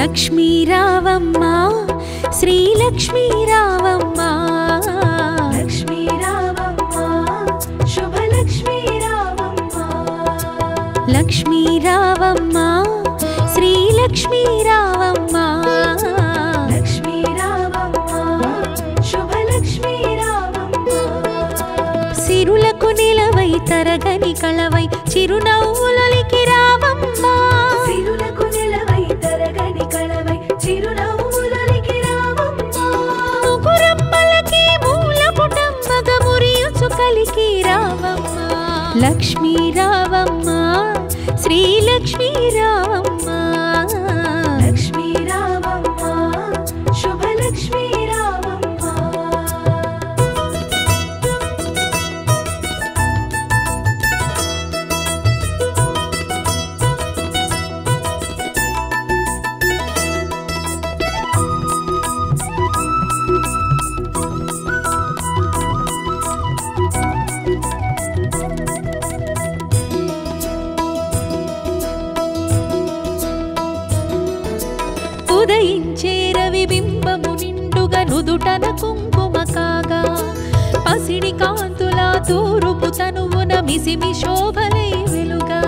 లక్ష్మీ రావమ్మ శ్రీలక్ష్మీ రావమ్మ లక్ష్మీ రావమ్మ శుభలక్ష్మీ రావమ్మ లక్ష్మీ రావమ్మ శ్రీలక్ష్మీ రావమ్మ లక్ష్మీ రావమ్మ శుభలక్ష్మీ రావమ్మ సిరులకు నిలవై తరగని కళవై చిరునవ్వులకి రావమ్మ సిరులకు నిలవై తరగని కళవై చిరునవ్వులకి రావమ్మ ముగురమ్మలకి మూల పుటమ్మగ మురియుచు కలికి రావమ్మ లక్ష్మీ రావమ్మ శ్రీలక్ష్మీ రావమ్మ లక్ష్మీ రావమ్మ శుభలక్ష్మీ రావమ్మ ఉదయించే రవి బింబము నిండుగా నుదుటన కుంకుమ కాగా పసిడి కాంతుల తూరుపు తనువున మిసిమి శోభలై వెలుగా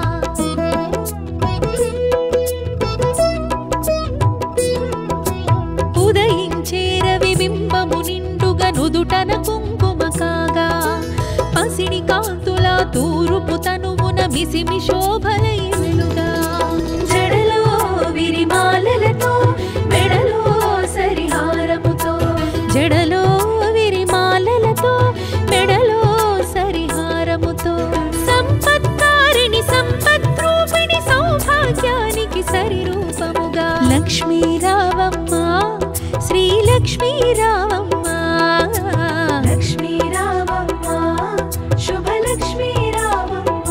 ఉదయించే రవి బింబము నిండుగా నుదుటన కుంకుమ కాగా పసిడి కాంతుల తూరుపు తనువున మిసిమి శోభలై వెలుగా జడలో విరిమాలలతో మెడలో సరిహారముతో జడలో విరిమాలలతో మెడలో సరిహారముతో సంపత్కారిణి సంపద్రూపిణి సౌభాగ్యానికి సరిరూపముగా లక్ష్మీ రావమ్మ శ్రీలక్ష్మీ రావమ్మ లక్ష్మీ రావమ్మ శుభలక్ష్మీ రావమ్మ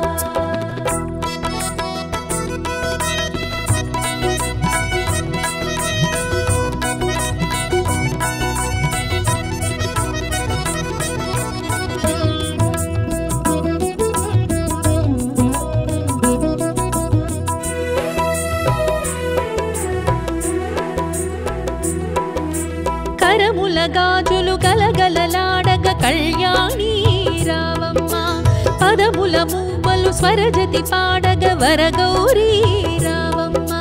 కరముల గాజులు గలగలలాడగ కళ్యాణి రావమ్మ పదముల మూవలు స్వరజతి పాడగ వరగౌరీ రావమ్మ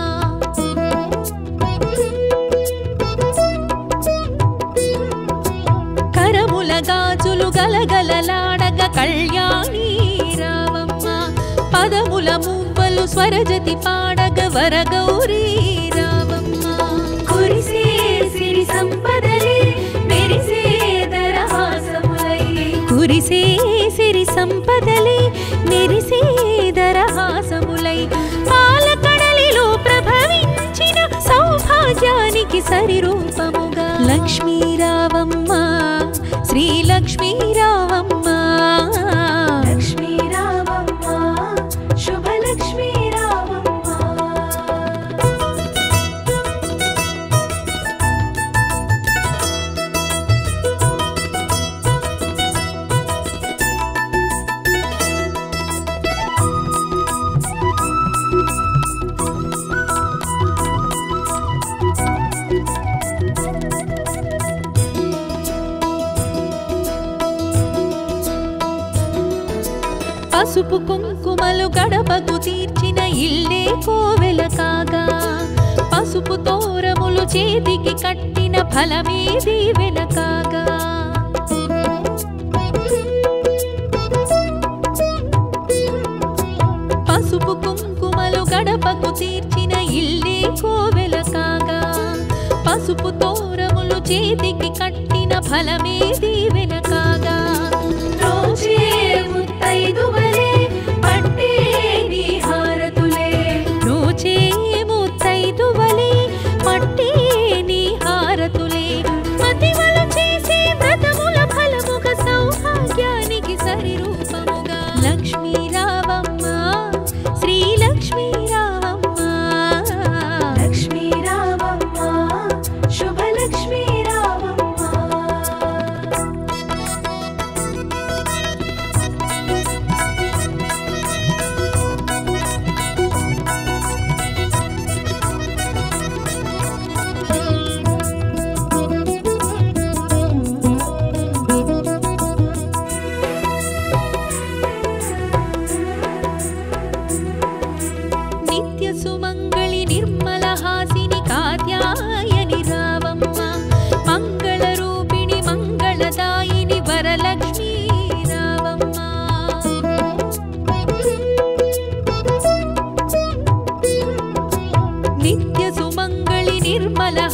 కరముల గాజులు గలగలలాడగ కళ్యాణి రావమ్మ పదముల మూవలు స్వరజతి పాడగ వరగౌరీ రావమ్మ కురిసే సిరి సంపదలే మెరిసే దరహాసములై కురిసే సిరి సంపదలే మెరిసే దరహాసములై పాలకడలిలో ప్రభవించిన సౌభాగ్యానికి సరిరూపముగా లక్ష్మీ రావమ్మ శ్రీలక్ష్మీ రావమ్మ లక్ష్మీ రావమ్మ శుభలక్ష్మీ రావమ్మ పసుపు కుంకుమలు గడపకు తీర్చిన ఇల్లే కోవెల కాగా పసుపు తోరములు చేతికి కట్టిన ఫలమే దీవెన కాగా పసుపు కుంకుమలు గడపకు తీర్చిన ఇల్లే కోవెల కాగా పసుపు తోరములు చేతికి కట్టిన ఫలమే దీవెన కాగా రోజే ముత్తైదువలే పట్టే నీ హారతులే నోచే ముత్తైదువలే పట్టే నీ హారతులే మతివలు చేసే వ్రతముల ఫలముగ సౌభాగ్యానికి సరిరూపముగా లక్ష్మీ రావమ్మ శ్రీలక్ష్మీ రావమ్మ లక్ష్మీ రావమ్మ శుభలక్ష్మీ రావమ్మ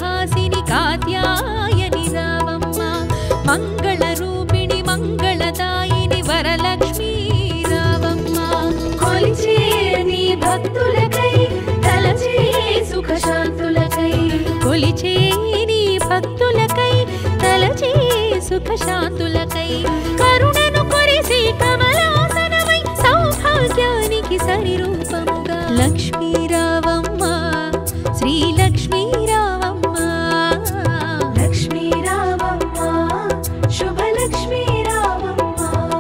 మందహాసిని కాత్యాయని రావమ్మ మంగళ రూపిణి మంగళదాయిని వరలక్ష్మీ రావమ్మ కొలిచే నీ భక్తులకై తలచే సుఖ శాంతులకై కొలిచే నీ భక్తులకై తలచే సుఖ శాంతులకై కరుణను కొరిసి కమలాసనమై సౌభాగ్యానికి సరిరూపముగా లక్ష్మీ రావమ్మ శ్రీ లక్ష్మీ రావమ్మ లక్ష్మీ రావమ్మ శుభలక్ష్మీ రావమ్మ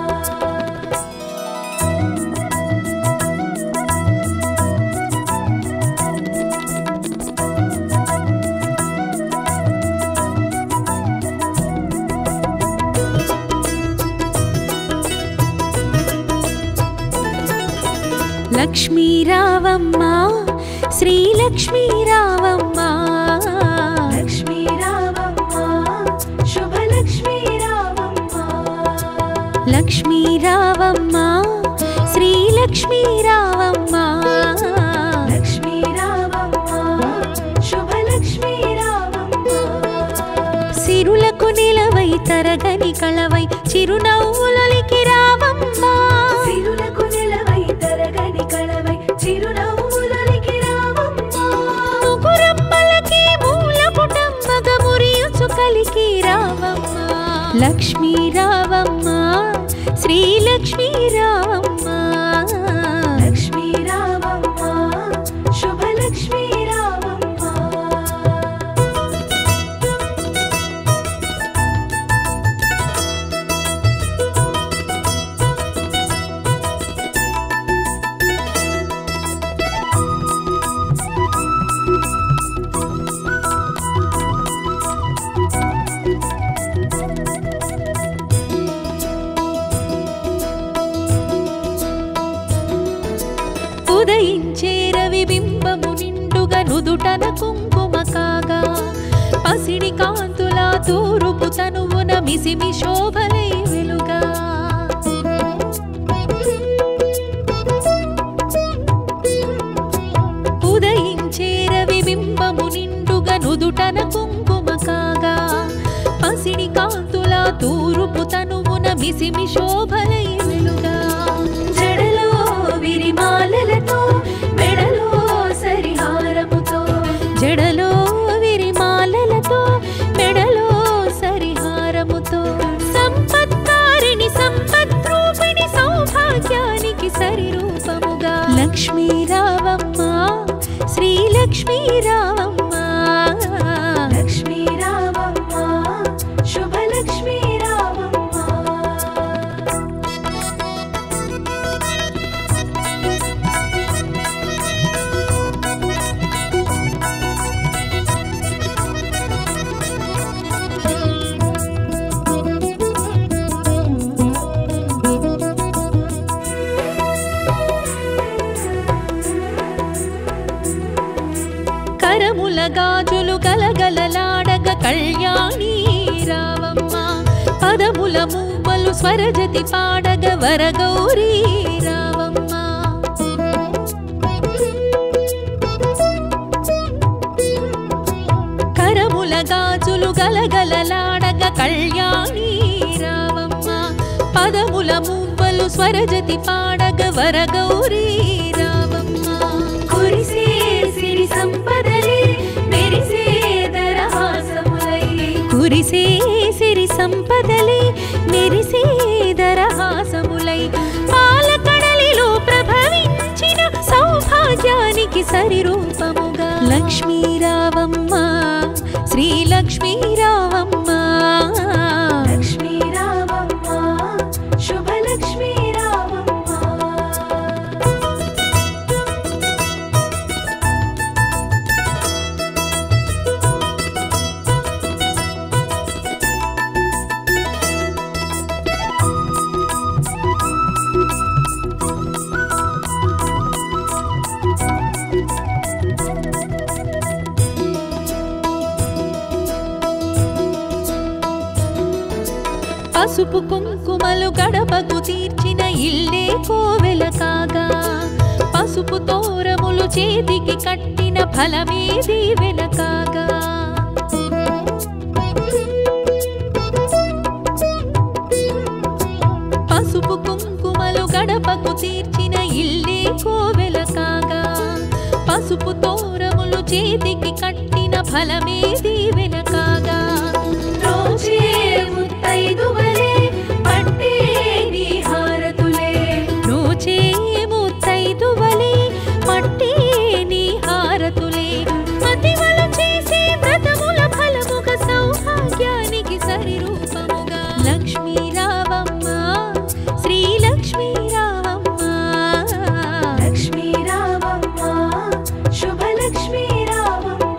లక్ష్మీ రావమ్మ శ్రీ లక్ష్మీ రావమ్మ లక్ష్మీ రావమ్మ శుభలక్ష్మీ రావమ్మ లక్ష్మీ రావమ్మ శ్రీ లక్ష్మీ రావమ్మ లక్ష్మీ రావమ్మ శుభలక్ష్మీ రావమ్మ సిరులకు నిలవై తరగని కళవై చిరునవ్వులకి రావమ్మ సిరులకు నిలవై తరగని కళవై చిరునవ్వులకి రావమ్మ ముగురమ్మలకి మూల పుటమ్మగ మురియుచు కలికి రావమ్మ లక్ష్మీ రావమ్మ శ్రీ లక్ష్మీ రావమ్మ లక్ష్మీ రావమ్మ శుభలక్ష్మీ రావమ్మ ఉదయించే రవి బింబము నిండుగా నుదుటన కుంకుమ కాగా పసిడి కాంతుల తూరుపు తనువున మిసిమి శోభలై వెలుగా ఉదయించే రవి బింబము నిండుగా నుదుటన కుంకుమ కాగా పసిడి కాంతుల తూరుపు తనువున మిసిమి శోభలై వెలుగా జడలో విరిమాలలతో మెడలో సరిహారముతో జడలో విరిమాలలతో మెడలో సరిహారముతో సంపత్కారిణి సంపద్రూపిణి సౌభాగ్యానికి సరిరూపముగా లక్ష్మీ రావమ్మ శ్రీ లక్ష్మీ రావమ్మ లక్ష్మీ రావమ్మ శుభలక్ష్మీ రావమ్మ కరముల గాజులు గలగలలాడగ కళ్యాణి రావమ్మ పదముల మూవలు స్వరజతి పాడగ వరగౌరీ రావమ్మ కరముల గాజులు గలగలలాడగ కళ్యాణి రావమ్మ పదముల మూవలు స్వరజతి పాడగ వరగౌరీ రావమ్మ కురిసే సిరి సంపదలే మెరిసే దరహాసములై కురిసే సిరి సంపదలే మెరిసే దరహాసములై పాలకడలిలో ప్రభవించిన సౌభాగ్యానికి సరిరూపముగా లక్ష్మీ రావమ్మ శ్రీ లక్ష్మీ రావమ్మ లక్ష్మీ రావమ్మ శుభలక్ష్మీ రావమ్మ పసుపు కుంకుమలు గడపకు తీర్చిన ఇల్లే కోవెల కాగా పసుపు తోరములు చేతికి కట్టిన ఫలమే దీవెన కాగా ఫలమే దీవెన కాగా రోజే ముత్తైదువలే పట్టే నీ హారతులే నోచే ముత్తైదువలే మట్టి నీ హారతులే మతివల చేసే వ్రతముల ఫలముగ సౌభాగ్యానికి సరి రూపముగా లక్ష్మీ రావమ్మ శ్రీ లక్ష్మీ రావమ్మ లక్ష్మీ రావమ్మ శుభలక్ష్మీ రావమ్మ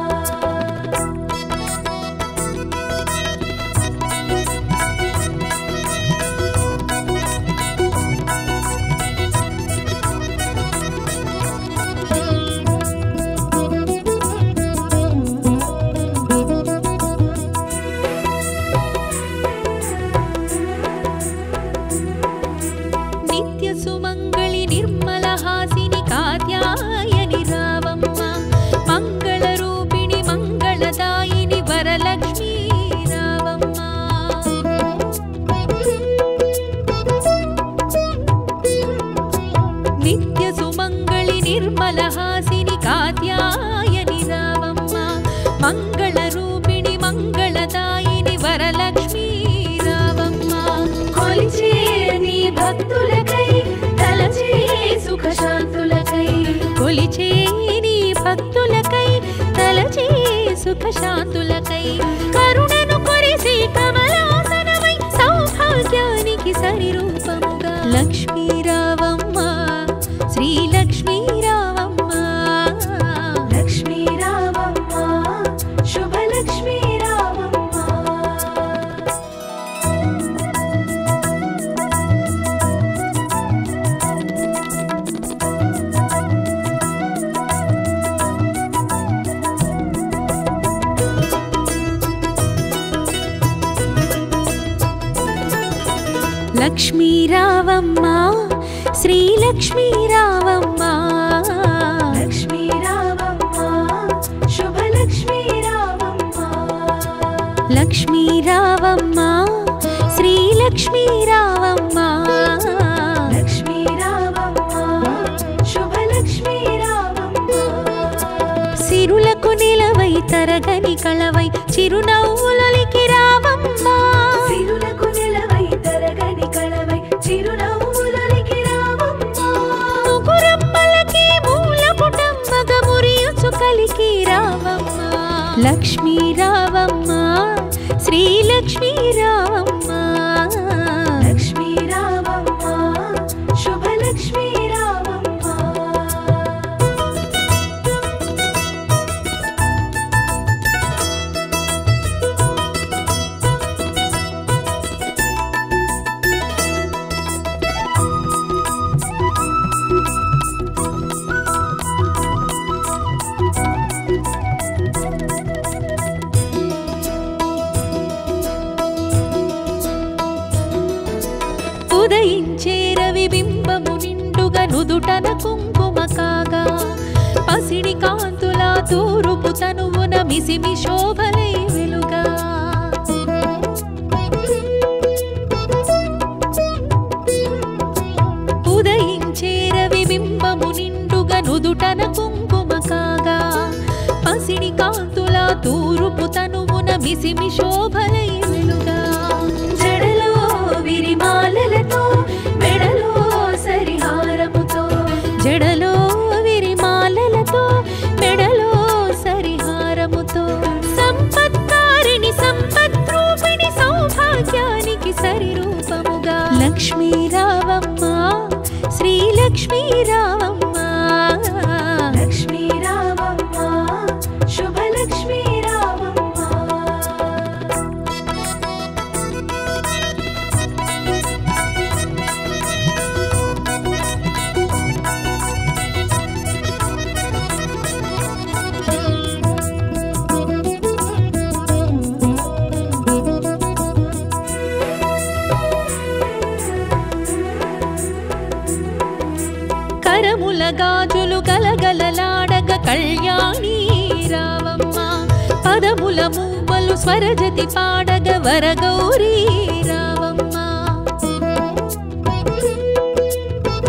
నిత్య సుమంగళి నిర్మల హాసిని కాత్యాయని రావమ్మ మంగళ రూపిణి మంగళదాయిని వరలక్ష్మీ రావమ్మ నిత్య సుమంగళి నిర్మల హాసిని కాత్యాయని రావమ్మ మంగళ రూపిణి మంగళదాయిని వరలక్ష్మీ రావమ్మ కొలిచే నీ భక్తులకై తలచే సుఖ శాంతులకై కొలిచే నీ భక్తులకై తలచే సుఖ శాంతులకై కరుణను కొరిసే కమలాసనమై సౌభాగ్యానికి సరి రూపముగా లక్ష్మీ రావమ్మ శ్రీ లక్ష్మీ రావమ్మ లక్ష్మీ రావమ్మ శుభలక్ష్మీ రావమ్మ లక్ష్మీ రావమ్మ శ్రీ లక్ష్మీ రావమ్మ లక్ష్మీ రావమ్మ శుభలక్ష్మీ రావమ్మ లక్ష్మీ రావమ్మ శ్రీ లక్ష్మీ రావమ్మ లక్ష్మీ రావమ్మ శుభలక్ష్మీ రావమ్మ సిరులకు నిలవై తరగని కళవై చిరునవ్వులకి రావమ్మ సిరులకు నిలవై తరగని కళవై చిరునవ్వులకి రావమ్మ ముగురమ్మలకి మూల పుటమ్మగ మురియుచు కలికి రావమ్మ లక్ష్మీ రావమ్మ శ్రీ లక్ష్మీ రావమ్మ లక్ష్మీ రావమ్మ శుభలక్ష్మీ రావమ్మ ఉదయించే రవి బింబము నిండుగా నుదుటన కుంకుమ కాగా పసిడి కాంతుల తూరుపు తనువున మిసిమి శోభలై వెలుగా ఉదయించే రవి బింబము నిండుగా నుదుటన కుంకుమ కాగా పసిడి కాంతుల తూరుపు తనువున మిసిమి శోభలై వెలుగా జడలో విరిమాలలతో మెడలో సరిహారముతో జడలో విరిమాలలతో మెడలో సరిహారముతో సంపత్కారిణి సంపద్రూపిణి సౌభాగ్యానికి సరి రూపముగా లక్ష్మీ రావమ్మ శ్రీ లక్ష్మీ రావమ్మ లక్ష్మీ రావమ్మ శుభలక్ష్మీ రావమ్మ కరముల గాజులు గలగలలాడగ కళ్యాణి రావమ్మ పదముల మూవలు స్వరజతి పాడగ వరగౌరీ రావమ్మ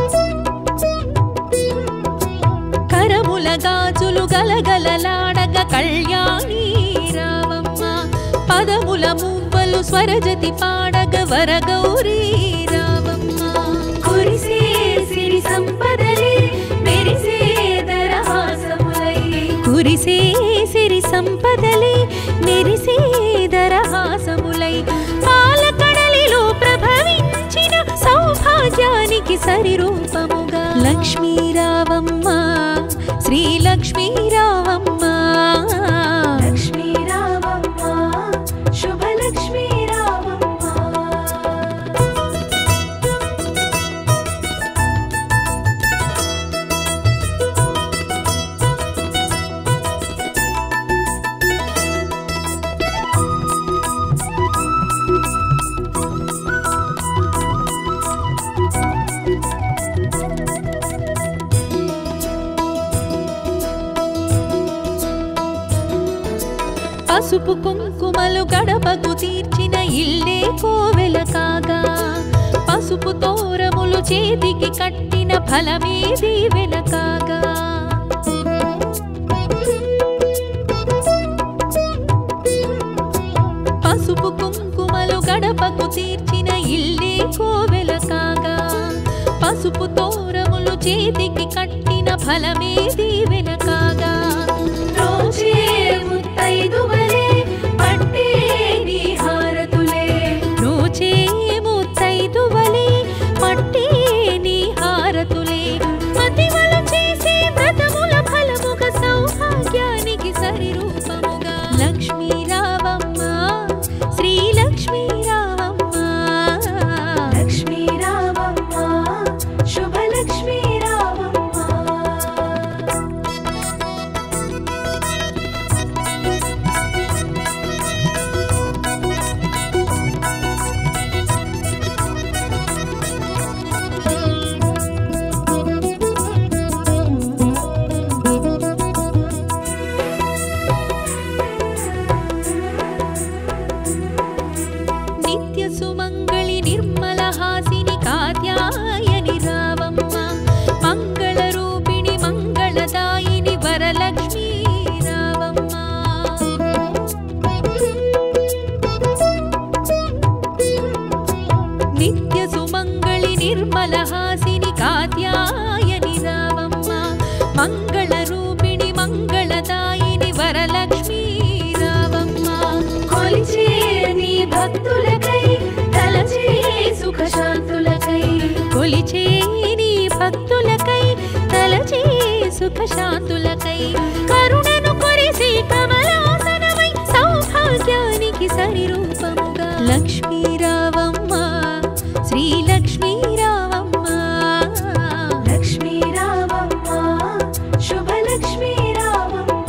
కరముల గాజులు గలగలలాడగ కళ్యాణి రావమ్మ పదముల మువ్వలు స్వరజతి పాడగ వరగౌరీ రావమ్మ కురిసే సిరి సంపదలే మెరిసే దరహాసములై కురిసే సిరి సంపదలే మెరిసే దరహాసములై పాలకడలిలో ప్రభవించిన సౌభాగ్యానికి సరిరూపముగా లక్ష్మీ రావమ్మ శ్రీ లక్ష్మీ రావమ్మ లక్ష్మీ రావమ్మ శుభలక్ష్మీ రావమ్మ పసుపు కుంకుమలు గడపకు తీర్చిన ఇల్లే కోవెల కాగా పసుపు తోరములు చేతికి కట్టిన ఫలమే దీవెన కాగా పసుపు కుంకుమలు గడపకు తీర్చిన ఇల్లే కోవెల కాగా పసుపు తోరములు చేతికి కట్టిన ఫలమే దీవెన కాగా రోజే ముత్తైదువలే పట్టే నీ హారతులే నోచే ముత్తైదువలే పట్టే నీ హారతులే మతివలు చేసే వ్రతముల ఫలముగా సౌభాగ్యానికి సరిరూపముగా లక్ష్మీ రావమ్మ శ్రీ లక్ష్మీ రావమ్మ లక్ష్మీ రావమ్మ శుభలక్ష్మీ రావమ్మ నిత్య సుమంగళి నిర్మల హాసిని కాత్యాయని రావమ్మ మంగళ రూపిణి మంగళదాయిని వరలక్ష్మీ రావమ్మ నిత్య సుమంగళి నిర్మల హాసిని కాత్యాయని రావమ్మ మంగళ రూపిణి మంగళదాయిని వరలక్ష్మీ రావమ్మ కొలిచే నీ భక్తులకై తలచే సుఖ శాంతులకై కొలిచే నీ భక్తులకై తలచే సుఖ శాంతులకై కరుణను కొరిసి కమలాసనమై సౌభాగ్యానికి సరిరూపముగా లక్ష్మీ రావమ్మ శ్రీ లక్ష్మీ రావమ్మ లక్ష్మీ రావమ్మ శుభలక్ష్మీ రావమ్మ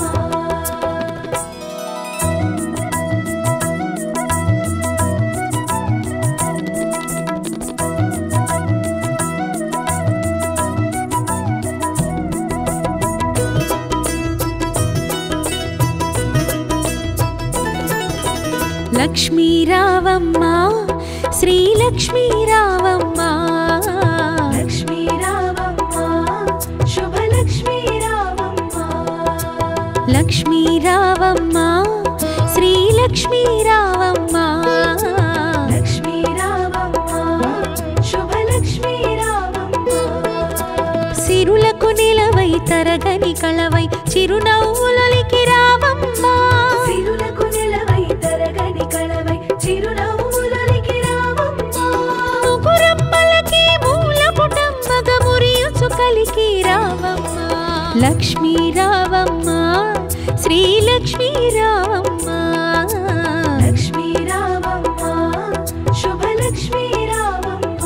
లక్ష్మీ రావమ్మ శ్రీ లక్ష్మీ రావమ్మ లక్ష్మీ రావమ్మ శుభలక్ష్మీ రావమ్మ లక్ష్మీ రావమ్మ శ్రీ లక్ష్మీ రావమ్మ లక్ష్మీ రావమ్మ శుభలక్ష్మీ రావమ్మ సిరులకు నిలవై తరగని కళవై చిరునవ్వులకి రావమ్మ సిరులకు నిలవై తరగని కళవై చిరునవ్వులకి రావమ్మ ముగురమ్మలకి మూల పుటమ్మగ మురియుచు కలికి రావమ్మ లక్ష్మీ రావమ్మ శ్రీ లక్ష్మీ రావమ్మ లక్ష్మీ రావమ్మ శుభలక్ష్మీ రావమ్మ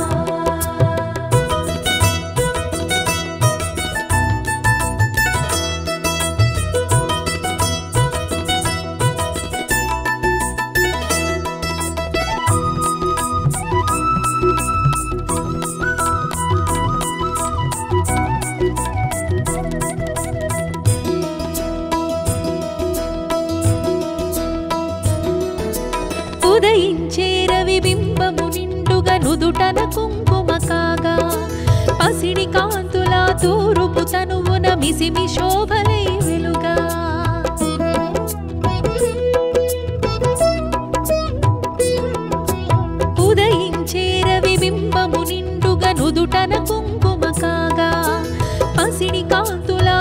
ఉదయించే రవి బింబము నిండుగా నుదుటన కుంకుమ కాగా పసిడి కాంతుల తూరుపు తనువున మిసిమి శోభలై వెలుగా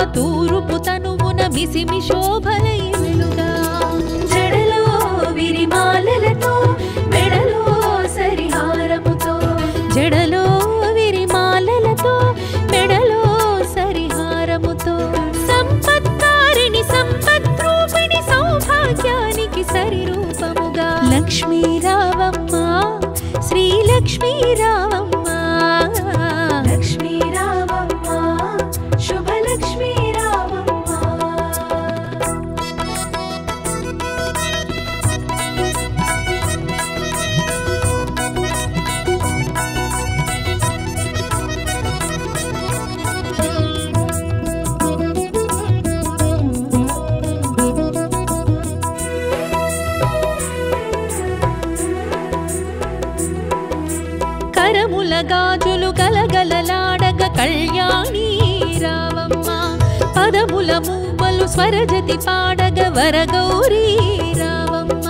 తూరుపు తనువున మిసిమి శోభలై వెలుగా జడలో విరిమాలలతో మెడలో సరిహారముతో జడలో విరిమాలలతో మెడలో సరిహారముతో సంపత్కారిణి సంపద్రూపిణి సౌభాగ్యానికి సరిరూపముగా లక్ష్మీ రావమ్మ శ్రీ లక్ష్మీ రావమ్మ లక్ష్మీ రావమ్మ శుభలక్ష్మీ రావమ్మ కరముల గాజులు గలగలలాడగ కళ్యాణి రావమ్మ పదముల మూవలు స్వరజతి పాడగ వరగౌరీ రావమ్మ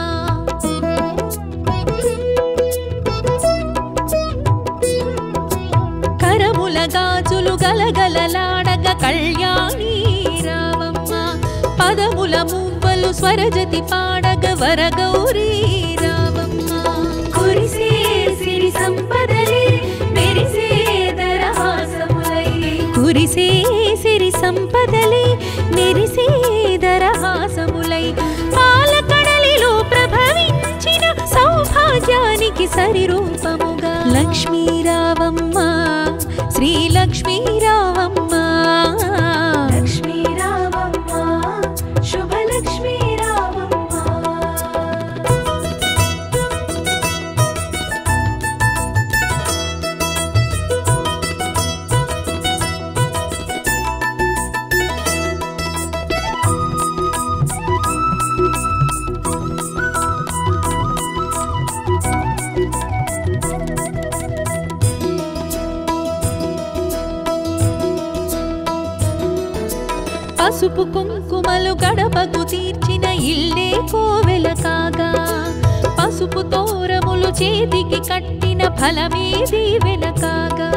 కరముల గాజులు గలగలలాడగ కళ్యాణి రావమ్మ పదముల మూవలు స్వరజతి పాడగ వరగౌరీ రావమ్మ కురిసే సిరి సంపదలే మెరిసే దరహాసములై కురిసే సిరి సంపదలే మెరిసే దరహాసములై పాలకడలిలో ప్రభవించిన సౌభాగ్యానికి సరిరూపముగా లక్ష్మీ రావమ్మ శ్రీ లక్ష్మీ రావమ్మ లక్ష్మీ రావమ్మ శుభలక్ష్మీ రావమ్మ పసుపు కుంకుమలు గడపకు తీర్చిన ఇల్లే కోవెల కాగా పసుపు తోరములు చేతికి కట్టిన ఫలమే దీవెన కాగా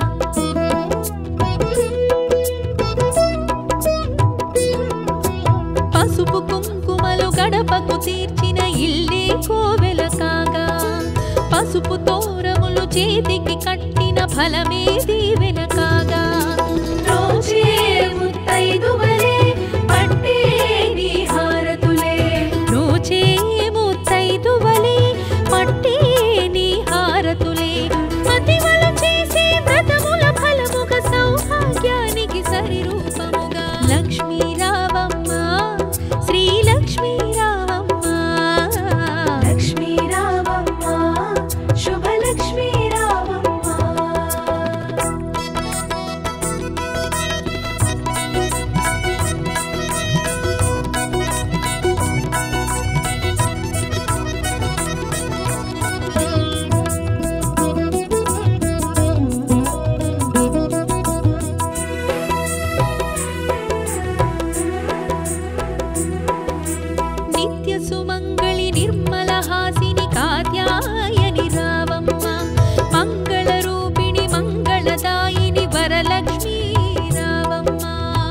పసుపు కుంకుమలు గడపకు తీర్చిన ఇల్లే కోవెల కాగా పసుపు తోరములు చేతికి కట్టిన ఫలమే దీవెన కాగా రోజే ముత్తైదువలే పట్టే నీ హారతులే నోచే ముత్తైదువలే మట్టి నీ హారతులే మతివలు చేసే వ్రతముల ఫలముగ సౌభాగ్యానికి సరిరూపముగా లక్ష్మీ రావమ్మ శ్రీ లక్ష్మీ రావమ్మ లక్ష్మీ రావమ్మ శుభలక్ష్మీ రావమ్మ నిత్య సుమంగళి నిర్మల హాసిని కాత్యాయని రావమ్మ మంగళ రూపిణి మంగళదాయిని వరలక్ష్మీ రావమ్మ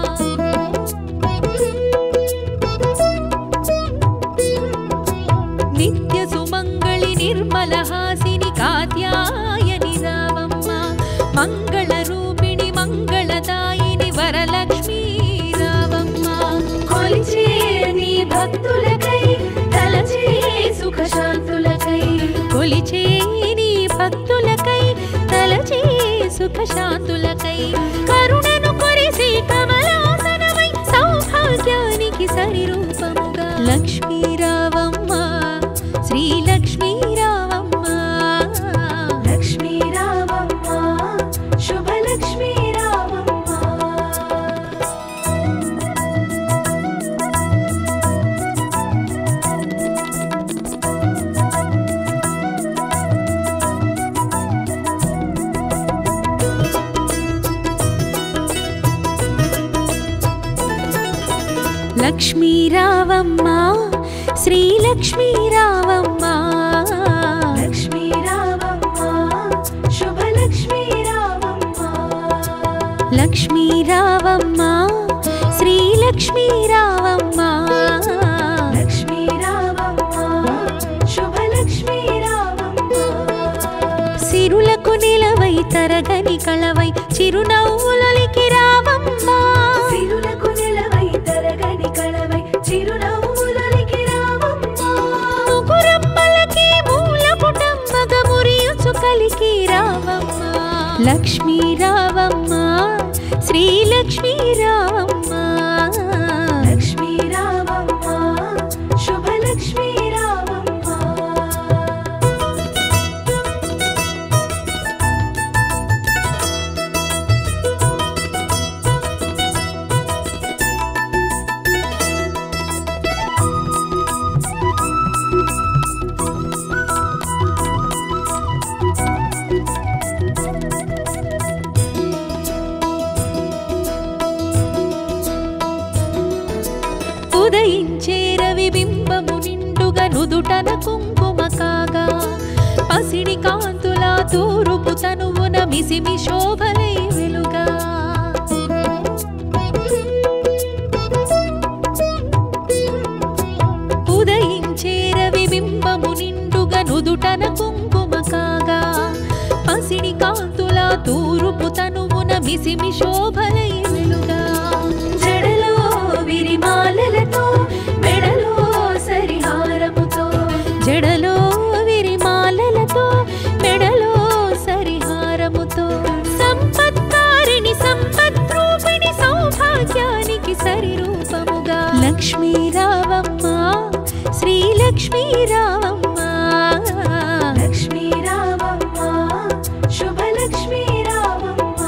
నిత్య సుమంగళి నిర్మల హాసిని కాత్యాయని రావమ్మ మంగళ రూపిణి మంగళదాయిని వరలక్ష్మీ రావమ్మ కొలిచే నీ భక్తులకై తలచే సుఖ శాంతులకై కొలిచే నీ భక్తులకై తలచే సుఖ శాంతులకై కరుణను కొరిసే కమలాసనమై సౌభాగ్యానికి సరిరూపముగా లక్ష్మీ రావమ్మ శ్రీ లక్ష్మీ రావమ్మ లక్ష్మీ రావమ్మ శుభలక్ష్మీ రావమ్మ లక్ష్మీ రావమ్మ శ్రీ లక్ష్మీ రావమ్మ లక్ష్మీ రావమ్మ శుభలక్ష్మీ రావమ్మ లక్ష్మీ రావమ్మ లక్ష్మీ రావమ్మ లక్ష్మీ రావమ్మ శుభలక్ష్మీ రావమ్మ సిరులకు నిలవై తరగని కళవై చిరునవ్వులొలికి రావమ్మ సిరులకు నిలవై తరగని కళవై చిరునవ్వులొలికి రావమ్మ ముగురమ్మలకి మూల పుటమ్మగ మురియుచు కలికి రావమ్మ లక్ష్మీ రావమ్మ శ్రీ లక్ష్మీ రావమ్మ లక్ష్మీ రావమ్మ శుభలక్ష్మీ రావమ్మ ఉదయించే రవి బింబము నిండుగా నుదుటన కుంకుమ కాగా పసిడి కాంతుల తూరుపు తనువున మిసిమి శోభలై వెలుగా ఉదయించే రవి బింబము నిండుగా నుదుటన కుంకుమ కాగా పసిడి కాంతుల తూరుపు తనువున మిసిమి శోభలై వెలుగా జడలో విరిమాలలతో మెడలో సరిహారముతో జడలో విరిమాలలతో మెడలో సరిహారముతో సంపత్కారిణి సంపద్రూపిణి సౌభాగ్యానికి సరిరూపముగా లక్ష్మీ రావమ్మ శ్రీ లక్ష్మీ రావమ్మ లక్ష్మీ రావమ్మ శుభలక్ష్మీ రావమ్మ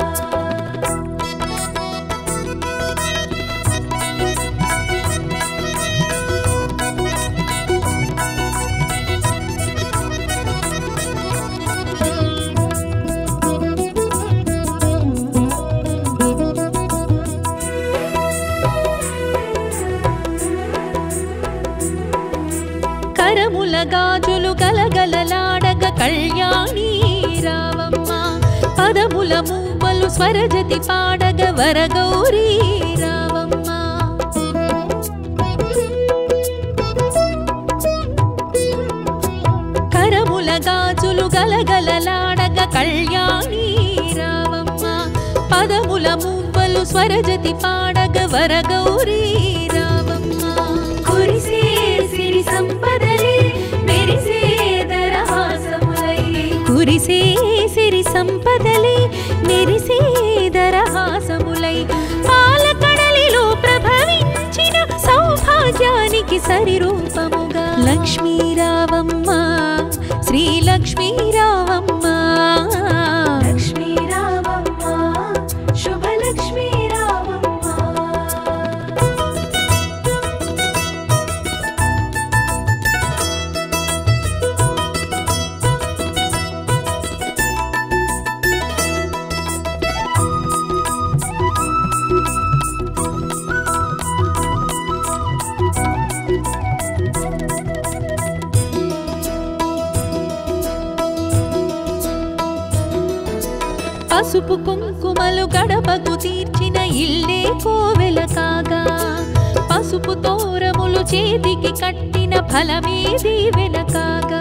కరముల గాజులు గలగలలాడగ కళ్యాణి రావమ్మ పదముల మూవలు స్వరజతి పాడగ వరగౌరీ రావమ్మ కరముల గాజులు గలగలలాడగ కళ్యాణి రావమ్మ పదముల మూవలు స్వరజతి పాడగ వరగౌరీ రావమ్మ కురిసే సిరి సంపదలే మెరిసే దరహాసములై కురిసే సిరి సంపదలే మెరిసే దరహాసములై పాలకడలిలో ప్రభవించిన సౌభాగ్యానికి సరిరూపముగా లక్ష్మీ రావమ్మ శ్రీ లక్ష్మీ రావమ్మ లక్ష్మీ రావమ్మ శుభలక్ష్మీ రావమ్మ పసుపు కుంకుమలు గడపకు తీర్చిన ఇల్లే కోవెల కాగా పసుపు తోరములు చేతికి కట్టిన ఫలమే దీవెన కాగా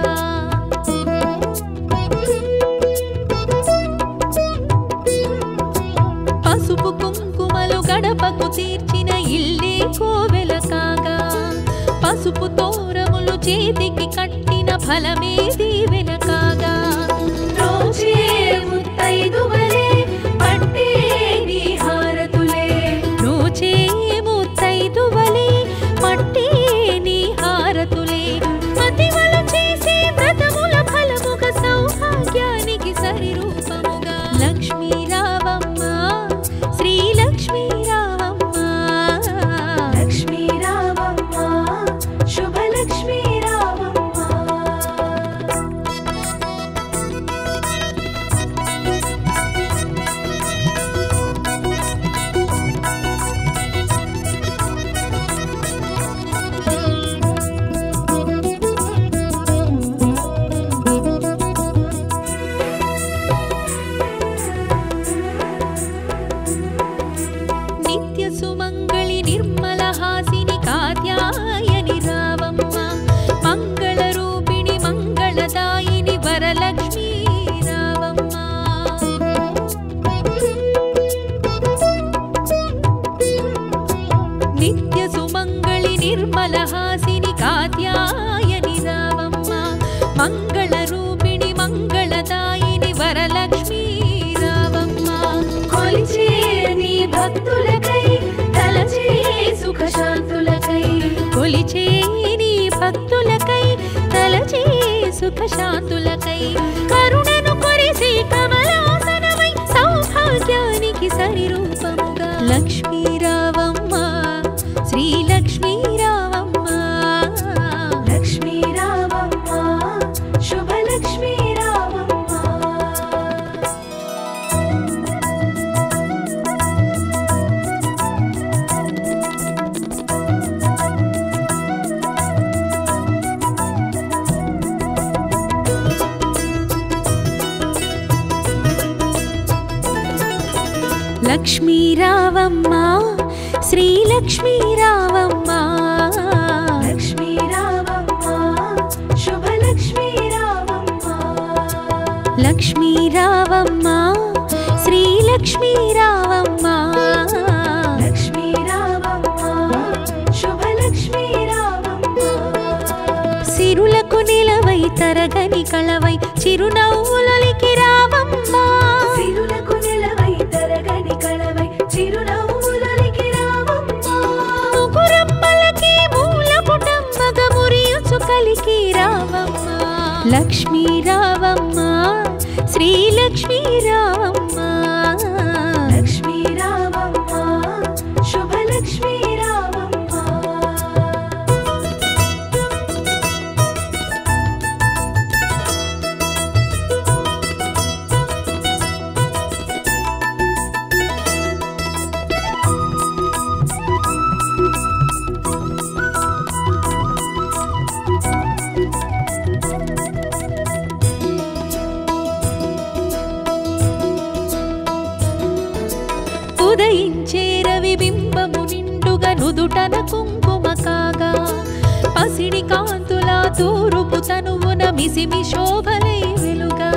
పసుపు కుంకుమలు గడపకు తీర్చిన ఇల్లే కోవెల కాగా పసుపు తోరములు చేతికి కట్టిన ఫలమే దీవెన కాగా రోజే ముత్తైదువలే పట్టే నీ హారతులే నోచే ముత్తైదువలే పట్టే నీ హారతులే మతివలు చేసే వ్రతముల ఫలముగ సౌభాగ్యానికి సరిరూపముగా లక్ష్మీ రావమ్మ శ్రీ లక్ష్మీ రావమ్మ లక్ష్మీ రావమ్మ శుభలక్ష్మీ రావమ్మ సుఖ శాంతులకై కరుణను కొరిసి కమలాసనమై సౌభాగ్యానికి సరి రూపముగా లక్ష్మీ రావమ్మ శ్రీ లక్ష్మీ రావమ్మ లక్ష్మీ రావమ్మ శుభలక్ష్మీ రావమ్మ లక్ష్మీ రావమ్మ శ్రీ లక్ష్మీ రావమ్మ లక్ష్మీ రావమ్మ శుభలక్ష్మీ రావమ్మ లక్ష్మీ రావమ్మ శ్రీ లక్ష్మీ రావమ్మ లక్ష్మీ రావమ్మ శుభలక్ష్మీ రావమ్మ సిరులకు నిలవై తరగని కళవై చిరునవ్వులకి రావమ్మ సిరులకు నిలవై తరగని కళవై చిరునవ్వులకి రావమ్మ ముగురమ్మలకి మూల పుటమ్మగ మురియుచు కలికి రావమ్మ లక్ష్మీ రావమ్మ శ్రీ లక్ష్మీ రావమ్మ లక్ష్మీ రావమ్మ శుభలక్ష్మీ రావమ్మ ఉదయించే రవి బింబము నిండుగా నుదుటన కుంకుమ కాగా పసిడి కాంతుల తూరుపు తనువున మిసిమి శోభలై వెలుగా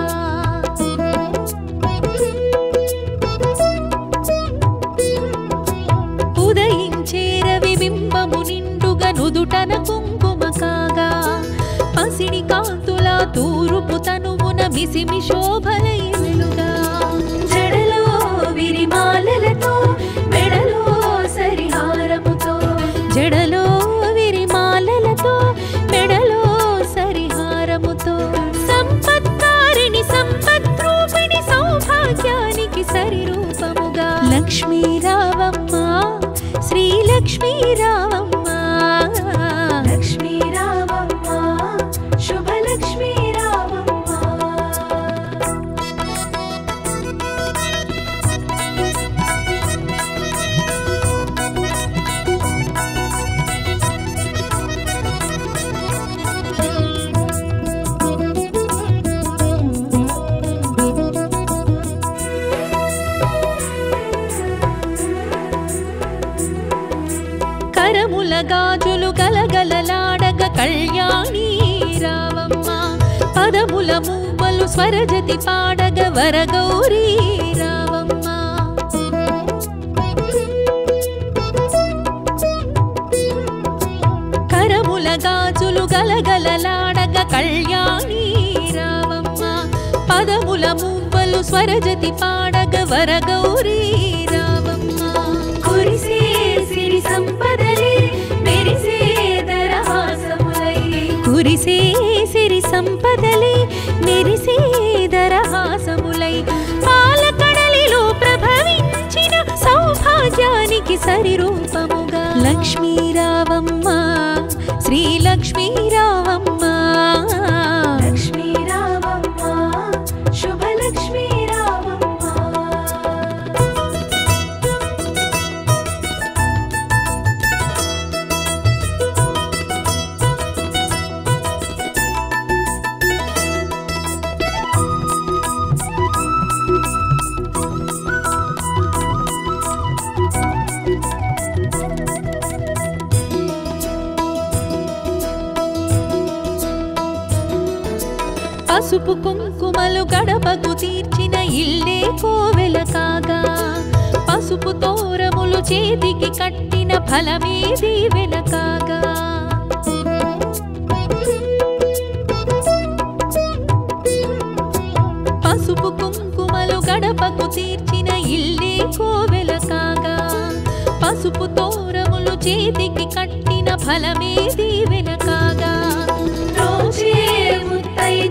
ఉదయించే రవి బింబము నిండుగా నుదుటన కుంకుమ కాగా పసిడి కాంతుల తూరుపు తనువున మిసిమి శోభలై వెలుగా జడలో విరిమాలలతో మెడలో సరిహారముతో జడలో విరిమాలలతో మెడలో సరిహారముతో సంపత్కారిణి సంపద్రూపిణి సౌభాగ్యానికి సరి రూపముగా లక్ష్మీ రావమ్మ శ్రీ లక్ష్మీ రావమ్మ లక్ష్మీ రావమ్మ శుభలక్ష్మీ రావమ్మ కరముల గాజులు గలగలలాడగ కళ్యాణి రావమ్మ పదముల మూవలు స్వరజతి పాడగ వరగౌరీ రావమ్మ కరముల గాజులు గలగలలాడగ కళ్యాణి రావమ్మ పదముల మూవలు స్వరజతి పాడగ వరగౌరీ రావమ్మ కురిసే సిరి సంపదలే మెరిసే దరహాసములై కురిసే సిరి సంపదలే మెరిసే దరహాసములై పాలకడలిలో ప్రభవించిన సౌభాగ్యానికి సరి రూపముగా లక్ష్మీ రావమ్మ శ్రీ లక్ష్మీ రావమ్మ లక్ష్మీ రావమ్మ శుభలక్ష్మీ రావమ్మ పసుపు కుంకుమలు గడపకు తీర్చిన ఇల్లే కోవెల కాగా పసుపు తోరములు చేతికి కట్టిన ఫలమే దీవెన కాగా పసుపు కుంకుమలు గడపకు తీర్చిన ఇల్లే కోవెల కాగా పసుపు తోరములు చేతికి కట్టిన ఫలమే దీవెన కాగా రోజే ముత్తైదు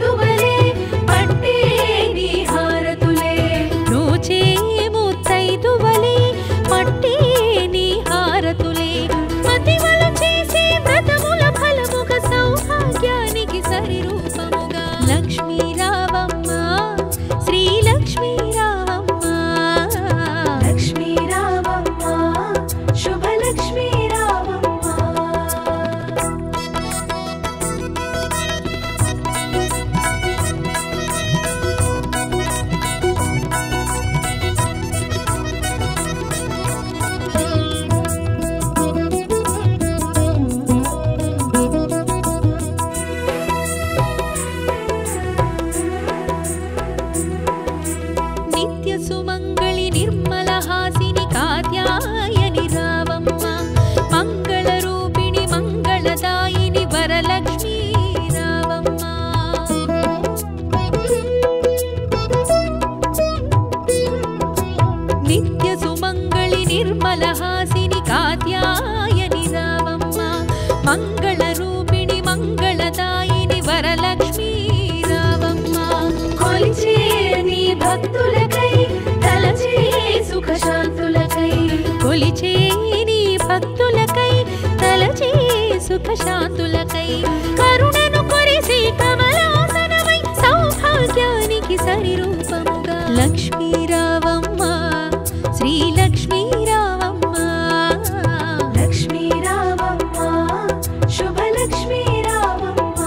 మంగళదాయిని వరలక్ష్మీ రావమ్మ కొలిచే నీ భక్తులకై తలచే సుఖశాంతులకై కొలిచే నీ భక్తులకై తలచే సుఖశాంతులకై కరుణను కొరిసే కమలాసనమై సౌభాగ్యానికి సరిరూపముగా లక్ష్మీ రావమ్మ శ్రీ లక్ష్మీ రావమ్మ లక్ష్మీ రావమ్మ శుభలక్ష్మీ రావమ్మ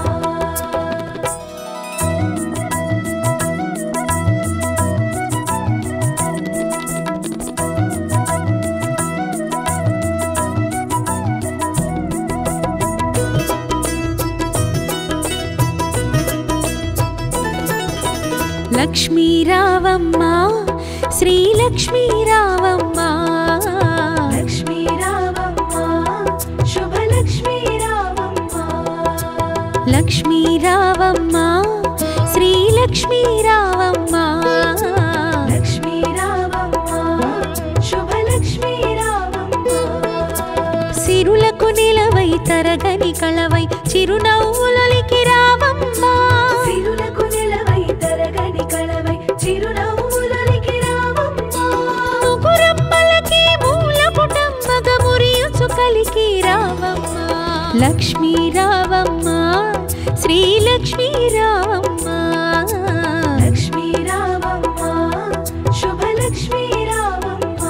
లక్ష్మీ రావమ్మ శ్రీ లక్ష్మీ రావమ్మ లక్ష్మీ రావమ్మ శుభలక్ష్మీ రావమ్మ లక్ష్మీ రావమ్మ శ్రీ లక్ష్మీ రావమ్మ లక్ష్మీ రావమ్మ శుభలక్ష్మీ రావమ్మ సిరులకు నిలవై తరగని కళవై చిరునవ్వులొలికి రావమ్మ సిరులకు నిలవై తరగని కళవై చిరునవ్వులొలికి రావమ్మ ముగురమ్మలకి మూల పుటమ్మగ మురియుచు కలికి రావమ్మ లక్ష్మీ రావమ్మ శ్రీ లక్ష్మీ రావమ్మ లక్ష్మీ రావమ్మ శుభలక్ష్మీ రావమ్మ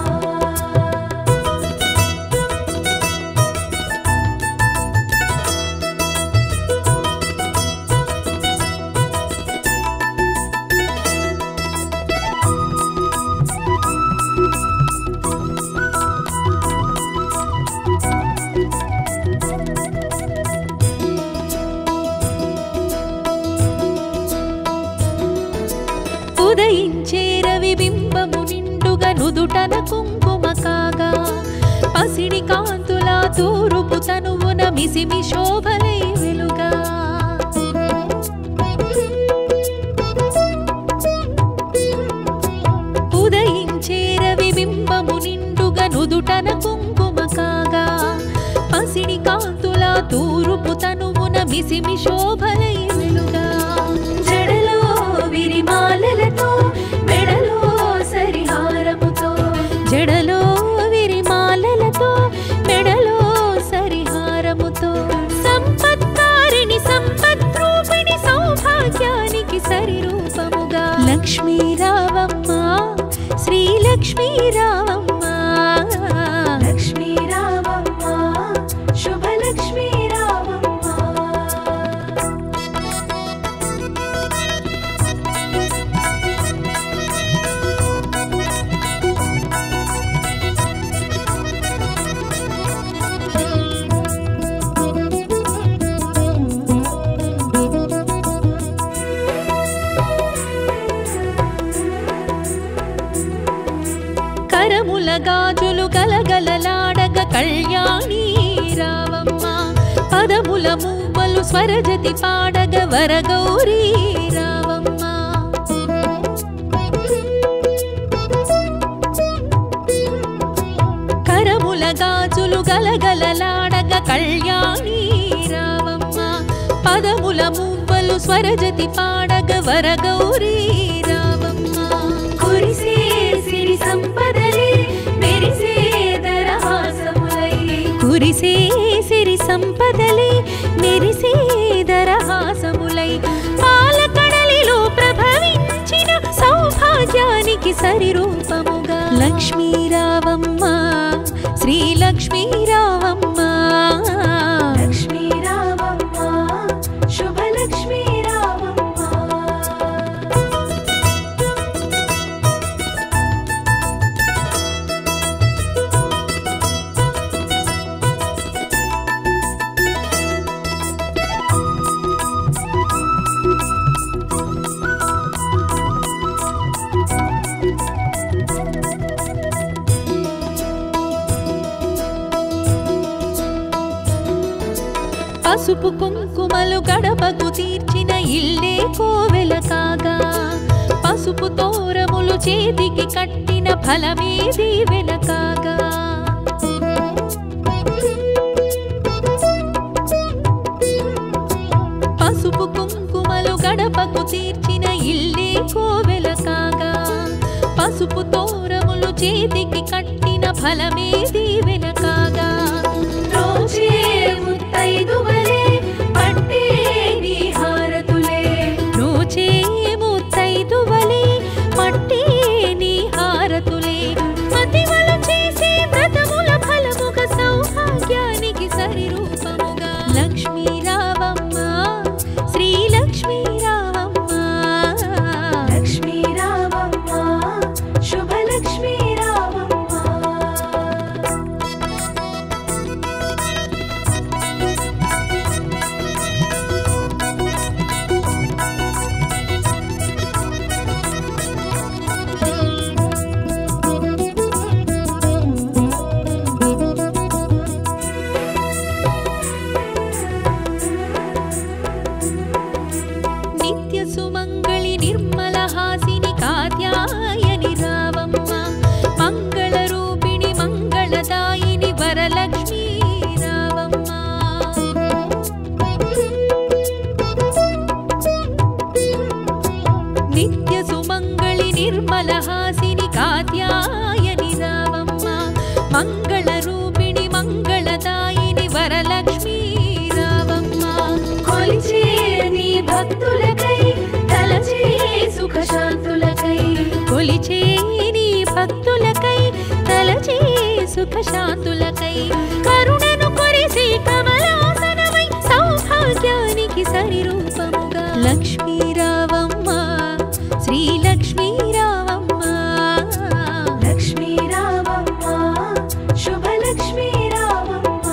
ఉదయించే రవి బింబము నిండుగా నుదుటన కుంకుమ కాగా పసిడి కాంతుల తూరుపు తనువున మిసిమి శోభలై వెలుగా ఉదయించే రవి బింబము నిండుగా నుదుటన కుంకుమ కాగా పసిడి కాంతుల తూరుపు తనువున మిసిమి శోభలై వెలుగా జడలో విరిమాలలతో మెడలో సరిహారముతో జడలో విరిమాలలతో మెడలో సరిహారముతో సంపత్కారిణి సంపద్రూపిణి సౌభాగ్యానికి సరిరూపముగా లక్ష్మీ రావమ్మ శ్రీ లక్ష్మీ రావమ్మ లక్ష్మీ రావమ్మ శుభలక్ష్మీ రావమ్మ కరముల గాజులు గలగలలాడగ కళ్యాణి రావమ్మ పదముల మువ్వలు స్వరజతి పాడగ వరగౌరీ రావమ్మ కరముల గాజులు గలగలలాడగ కళ్యాణి రావమ్మ పదముల మువ్వలు స్వరజతి పాడగ వరగౌరీ రావమ్మ కురిసే సిరి సంపదలే మెరిసే దరహాసములై కురిసే సిరి సంపదలే మెరిసే దరహాసములై పాలకడలిలో ప్రభవించిన సౌభాగ్యానికి సరిరూపముగా లక్ష్మీ రావమ్మ శ్రీ లక్ష్మీ రావమ్మ లక్ష్మీ రావమ్మ శుభలక్ష్మీ రావమ్మ పసుపు కుంకుమలు గడపకు తీర్చిన ఇల్లే కోవెల కాగా పసుపు తోరములు చేతికి కట్టిన ఫలమే దీవెన కాగా గడపకు తీర్చిన ఇల్లే కోవెల కాగా పసుపు తోరములు చేతికి కట్టిన ఫలమే దీవెన కాగా రోజే ముత్తైదువలే పట్టే నీ హారతులే నోచే ముత్తైదువలే పట్టే నీ హారతులే మతివలు చేసే వ్రతముల ఫలముగ సౌభాగ్యానికి సరి రూపముగా లక్ష్మీ రావమ్మ శ్రీ లక్ష్మీ రావమ్మ లక్ష్మీ రావమ్మ శుభలక్ష్మీ రావమ్మ నిత్య సుమంగళి నిర్మల హాసిని కాత్యాయని రావమ్మ మంగళ రూపిణి మంగళదాయిని వరలక్ష్మీ రావమ్మ నిత్య సుమంగళి నిర్మల హాసిని కాత్యాయని రావమ్మ మంగళ రూపిణి మంగళదాయిని వరలక్ష్మీ రావమ్మ కొలిచే నీ భక్తులకై తలచే సుఖ శాంతులకై కొలిచే నీ భక్తులకై తలచే సుఖ శాంతులకై కరుణను కొరిసే కమలాసనమై సౌభాగ్యానికి సరి రూపముగా లక్ష్మీ రావమ్మ శ్రీ లక్ష్మీ రావమ్మ లక్ష్మీ రావమ్మ శుభలక్ష్మీ రావమ్మ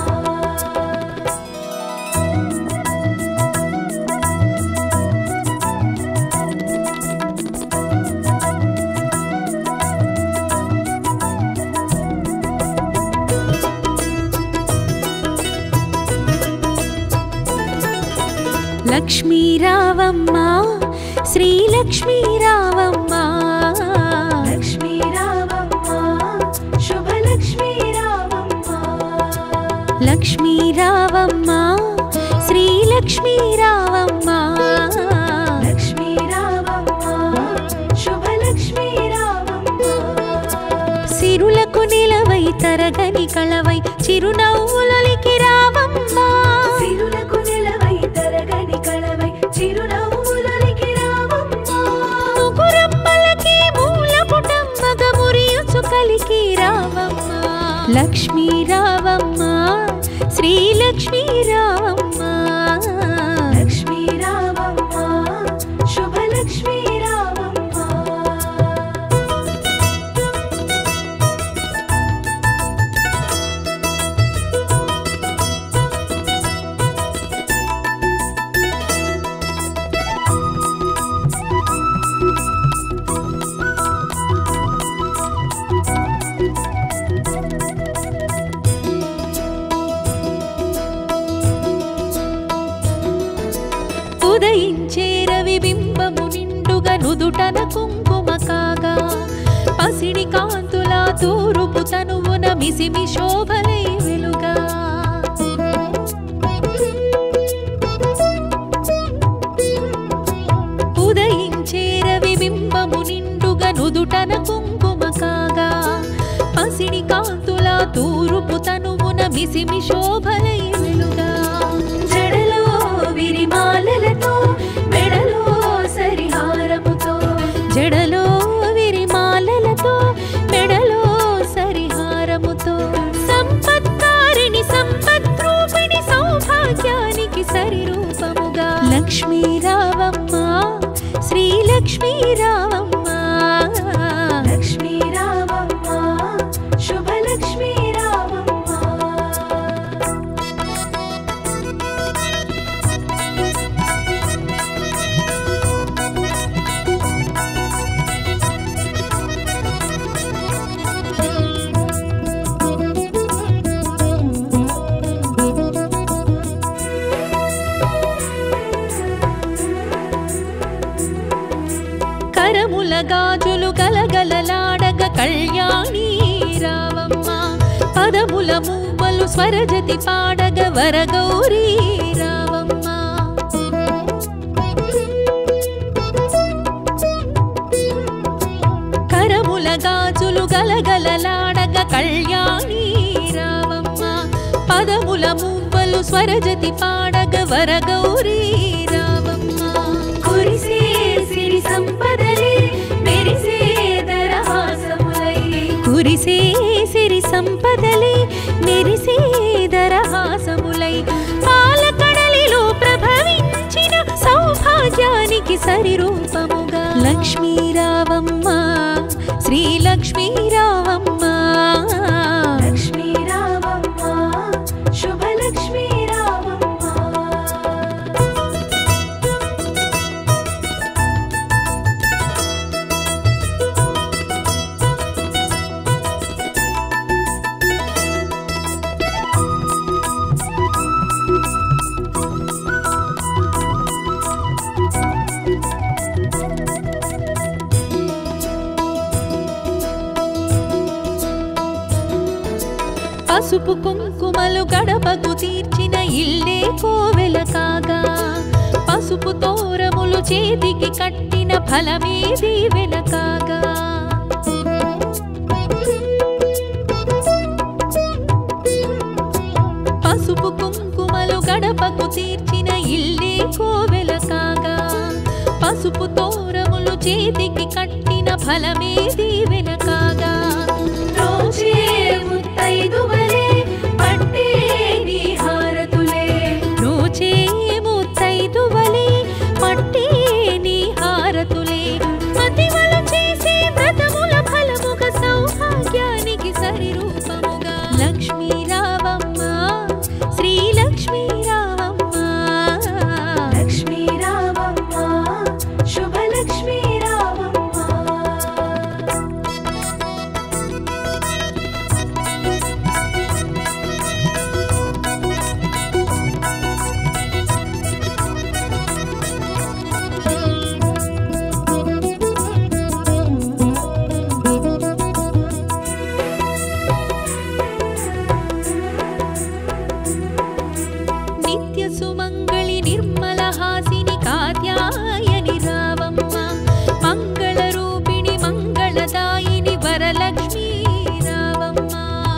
లక్ష్మీ రావమ్మ శ్రీ లక్ష్మీ రావమ్మ లక్ష్మీ రావమ్మ శుభలక్ష్మీ రావమ్మ లక్ష్మీ రావమ్మ శ్రీ లక్ష్మీ రావమ్మ లక్ష్మీ రావమ్మ శుభలక్ష్మీ రావమ్మ సిరులకు నిలవై తరగని కళవై చిరునవ్వులకి రావమ్మ సిరులకు నిలవై తరగని కళవై చిరునవ్వులకి రావమ్మ ముగురమ్మలకి మూల పుటమ్మగ మురియుచు కలికి రావమ్మ లక్ష్మీ రావమ్మ శ్రీ లక్ష్మీ రావమ్మ లక్ష్మీ రావమ్మ శుభలక్ష్మీ రావమ్మ ఉదయించే రవి బింబము నిండుగా నుదుటన కుంకుమ కాగా పసిడి కాంతుల తూరుపు తనువున మిసిమి శోభలై వెలుగా ఉదయించే రవి బింబము నిండుగా నుదుటన కుంకుమ కాగా పసిడి కాంతుల తూరుపు తనువున మిసిమి శోభలై వెలుగా జడలో విరిమాలలతో మెడలో సరిహారముతో జడలో విరిమాలలతో మెడలో సరిహారముతో సంపత్కారిణి సంపద్రూపిణి సౌభాగ్యానికి సరి రూపముగా లక్ష్మీ రావమ్మ శ్రీ లక్ష్మీ రావమ్మ లక్ష్మీ రావమ్మ శుభలక్ష్మీ రావమ్మ కరముల గాజులు గలగలలాడగ కళ్యాణి రావమ్మ పదముల మూవలు స్వరజతి పాడగ వరగౌరీ రావమ్మ కళ్యాణి రావమ్మ పదముల మువ్వలు స్వరజతి పాడగ వరగౌరీ రావమ్మ కురిసే సిరి సంపదలే మెరిసే దరహాసములై కురిసే సిరి సంపదలే మెరిసే దరహాసములై పాలకడలిలో ప్రభవించిన సౌభాగ్యానికి సరిరూపముగా లక్ష్మీ రావమ్మ శ్రీ లక్ష్మీ రావమ్మ లక్ష్మీ రావమ్మ శుభలక్ష్మీ రావమ్మ పసుపు కుంకుమలు గడపకు తీర్చిన ఇల్లే కోవెల కాగా పసుపు తోరములు చేతికి కట్టిన ఫలమే దీవెన కాగా పసుపు కుంకుమలు గడపకు తీర్చిన ఇల్లే కోవెల కాగా పసుపు తోరములు చేతికి కట్టిన ఫలమే దీవెన కాగా రోజే ముత్తైదువలే పట్టే నీ హారతులే నోచే ముత్తైదువలే పట్టే నీ హారతులే మతివలు చేసే వ్రతముల ఫలముగ సౌభాగ్యానికి సరిరూపముగా లక్ష్మీ రావమ్మ శ్రీ లక్ష్మీ రావమ్మ లక్ష్మీ రావమ్మ శుభలక్ష్మీ రావమ్మ నిత్య సుమంగళి నిర్మల హాసిని కాత్యాయని రావమ్మ మంగళ రూపిణి మంగళదాయిని వరలక్ష్మీ రావమ్మ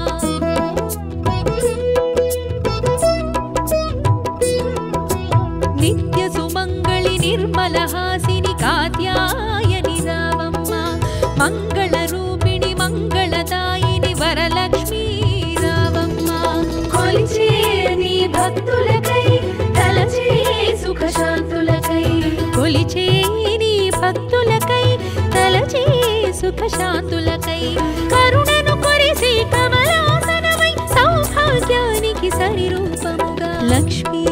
నిత్య సుమంగళి నిర్మల హాసిని కాత్యాయని రావమ్మ మంగళ రూపిణి మంగళదాయిని వరలక్ష్మీ రావమ్మ కొలిచే నీ భక్తులకై తలచే సుఖ శాంతులకై కొలిచే నీ భక్తులకై తలచే సుఖ శాంతులకై కరుణను కొరిసే కమలాసనమై సౌభాగ్యానికి సరిరూపముగా లక్ష్మీ